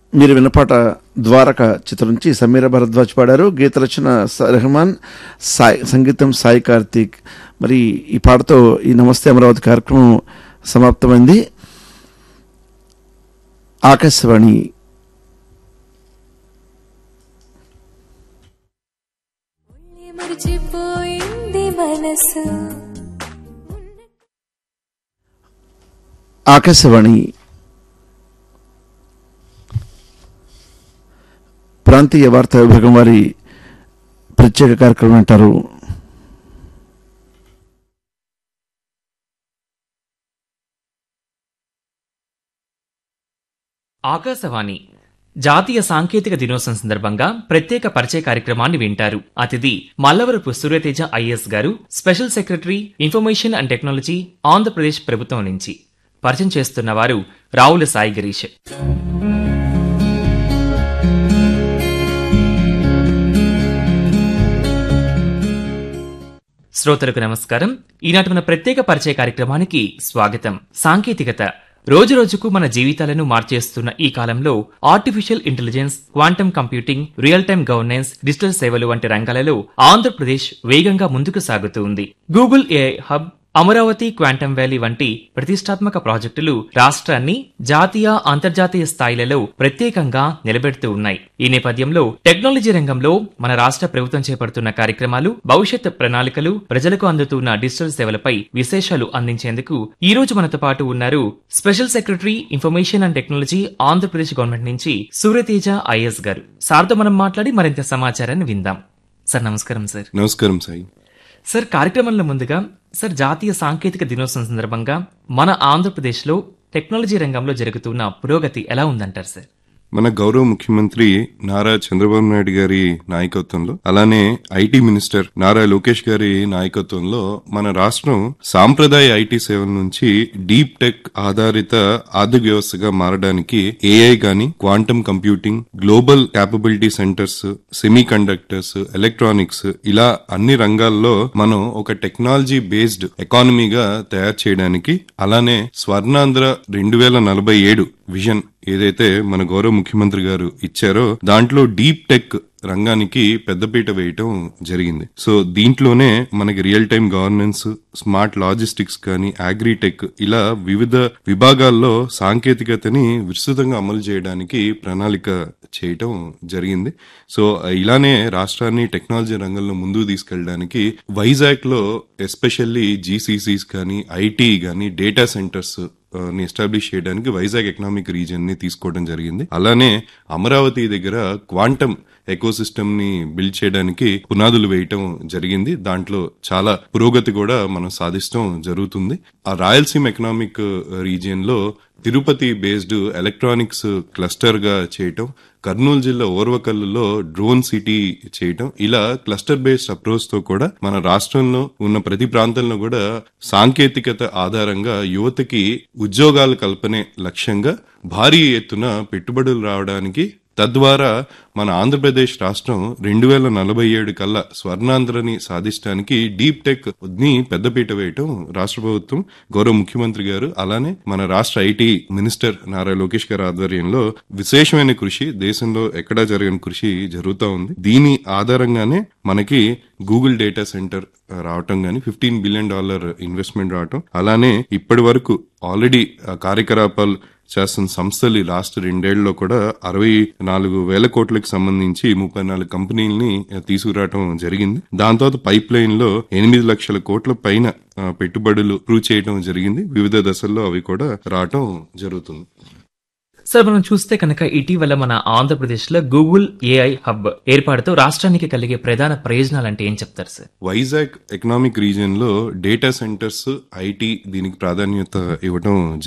మీరు వినపాట ద్వారక చిత్రం నుంచి సమీర భరద్వాజ్ పాడారు గీత రచన స- రెహమాన్ సాయి సంగీతం సాయి కార్తీక్ మరి ఈ పాటతో ఈ నమస్తే అమరావతి కార్యక్రమం సమాప్తమైంది ఆకాశవాణి ఒళ్ళి మరిచిపోయింది మనసు ఆకాశవాణి ప్రాంతీయ వార్తా విభాగం వారి ప్రత్యేక కార్యక్రమం అంటారు ఆకాశవాణి జాతీయ సాంకేతిక దినోత్సవం సందర్భంగా ప్రత్యేక పరిచయ కార్యక్రమాన్ని వింటారు అతిథి మల్లవరపు సూర్యతేజ ఐఎస్ గారు special secretary information and technology Andhra Pradesh ప్రభుత్వం నుంచి పరిచయం చేస్తున్న వారు రావుల సాయి గిరీష్ శ్రోతలకు నమస్కారం ఈనాటి మన ప్రత్యేక పరిచయ కార్యక్రమానికి స్వాగతం సాంకేతికత రోజు రోజుకు మన జీవితాలను మార్చేస్తున్న ఈ కాలంలో artificial intelligence quantum computing real time governance digital సేవలు వంటి రంగాలలో ఆంధ్రప్రదేశ్ వేగంగా ముందుకు సాగుతూ ఉంది Google AI hub Amaravati quantum valley వంటి ప్రతిష్టాత్మక ప్రాజెక్టులు రాష్ట్రాన్ని జాతీయ అంతర్జాతీయ స్థాయిలలో ప్రత్యేకంగా నిలబెడుతూ ఉన్నాయి ఈ నేపథ్యంలో టెక్నాలజీ రంగంలో మన రాష్ట్ర ప్రభుత్వం చేపడుతున్న కార్యక్రమాలు భవిష్యత్ ప్రణాళికలు ప్రజలకు అందుతున్న డిజిటల్ సేవలపై విశేషాలు అందించేందుకు ఈ రోజు మనతో పాటు ఉన్నారు special secretary information and technology Andhra Pradesh government నుంచి సూర్యతేజ ఐఎస్ గారు సార్తో మనం మాట్లాడి మరింత సమాచారాన్ని విందాం సార్ నమస్కారం సార్ నమస్కారం సాయి సార్ కార్యక్రమంలో ముందుగా సార్ జాతీయ సాంకేతిక దినోత్సవం సందర్భంగా మన ఆంధ్రప్రదేశ్లో టెక్నాలజీ రంగంలో జరుగుతున్న పురోగతి ఎలా ఉందంటారు సార్ మన గౌరవ ముఖ్యమంత్రి నారా చంద్రబాబు నాయుడు గారి నాయకత్వంలో అలానే ఐటీ మినిస్టర్ నారా లోకేష్ గారి నాయకత్వంలో మన రాష్ట్రం సాంప్రదాయ ఐటీ సేవల నుంచి డీప్ టెక్ ఆధారిత ఆర్థిక వ్యవస్థగా మారడానికి ఏఐ గాని quantum computing global capability centres semiconductors electronics ఇలా అన్ని రంగాల్లో మనం ఒక టెక్నాలజీ బేస్డ్ ఎకానమీగా తయారు చేయడానికి అలానే స్వర్ణాంధ్ర రెండు వేల నలభై ఏడు విజన్ ఏదైతే మన గౌరవ ముఖ్యమంత్రి గారు ఇచ్చారో దాంట్లో డీప్ టెక్ రంగానికి పెద్దపీట వేయటం జరిగింది సో దీంట్లోనే మనకి real time governance smart logistics కానీ అగ్రిటెక్ ఇలా వివిధ విభాగాల్లో సాంకేతికతని విస్తృతంగా అమలు చేయడానికి ప్రణాళిక చేయటం జరిగింది సో ఇలానే రాష్ట్రాన్ని టెక్నాలజీ రంగంలో ముందుకు తీసుకెళ్ళడానికి వైజాగ్ లో ఎస్పెషల్లీ జీసీసీస్ కానీ ఐటీ కానీ డేటా సెంటర్స్ ఆ, ని ఎస్టాబ్లిష్ చేయడానికి వైజాగ్ ఎకనామిక్ రీజియన్ ని తీసుకోవడం జరిగింది అలానే అమరావతి దగ్గర క్వాంటమ్ ఎకోసిస్టమ్ ని బిల్డ్ చేయడానికి పునాదులు వేయటం జరిగింది దాంట్లో చాలా పురోగతి కూడా మనం సాధించడం జరుగుతుంది ఆ రాయలసీమ ఎకనామిక్ రీజియన్ లో తిరుపతి బేస్డ్ ఎలక్ట్రానిక్స్ క్లస్టర్ గా చేయటం కర్నూలు జిల్లా ఓర్వకల్లులో డ్రోన్ సిటీ చేయటం ఇలా క్లస్టర్ బేస్డ్ అప్రోచ్ తో కూడా మన రాష్ట్రంలో ఉన్న ప్రతి ప్రాంతంలో కూడా సాంకేతికత ఆధారంగా యువతకి ఉద్యోగాల కల్పనే లక్ష్యంగా భారీ ఎత్తున పెట్టుబడులు రావడానికి తద్వారా మన ఆంధ్రప్రదేశ్ రాష్ట్రం రెండు వేల నలభై ఏడు కల్లా స్వర్ణాంధ్రని సాధించడానికి డీప్ టెక్ ని పెద్దపీట వేయటం రాష్ట్ర ప్రభుత్వం గౌరవ ముఖ్యమంత్రి గారు అలానే మన రాష్ట్ర ఐటీ మినిస్టర్ నారా లోకేష్ గారి ఆధ్వర్యంలో విశేషమైన కృషి దేశంలో ఎక్కడా జరగని కృషి జరుగుతూ ఉంది దీని ఆధారంగానే మనకి గూగుల్ డేటా సెంటర్ రావటం గాని ఫిఫ్టీన్ బిలియన్ డాలర్ ఇన్వెస్ట్మెంట్ రావటం అలానే ఇప్పటి వరకు ఆల్రెడీ కార్యకలాపాలు చేస్తున్న సంస్థలు ఈ లాస్ట్ రెండేళ్లలో కూడా అరవై నాలుగు వేల కోట్లకు సంబంధించి ముప్పై నాలుగు కంపెనీల్ని తీసుకురావటం జరిగింది దాని తర్వాత పైప్ లైన్ లో ఎనిమిది లక్షల కోట్ల పైన ఆ, పెట్టుబడులు ప్రూవ్ చేయడం జరిగింది వివిధ దశల్లో అవి కూడా రావటం జరుగుతుంది సార్ మనం చూస్తే కనుక ఇటీవల మన ఆంధ్రప్రదేశ్ లో గూగుల్ ఏఐ హబ్ ఏర్పాటుతో రాష్ట్రానికి కలిగే ప్రధాన ప్రయోజనాలు అంటే ఏం చెప్తారు సార్ వైజాగ్ ఎకనామిక్ రీజియన్ లో డేటా సెంటర్స్ ఐటీ దీనికి ప్రాధాన్యత ఇవ్వడం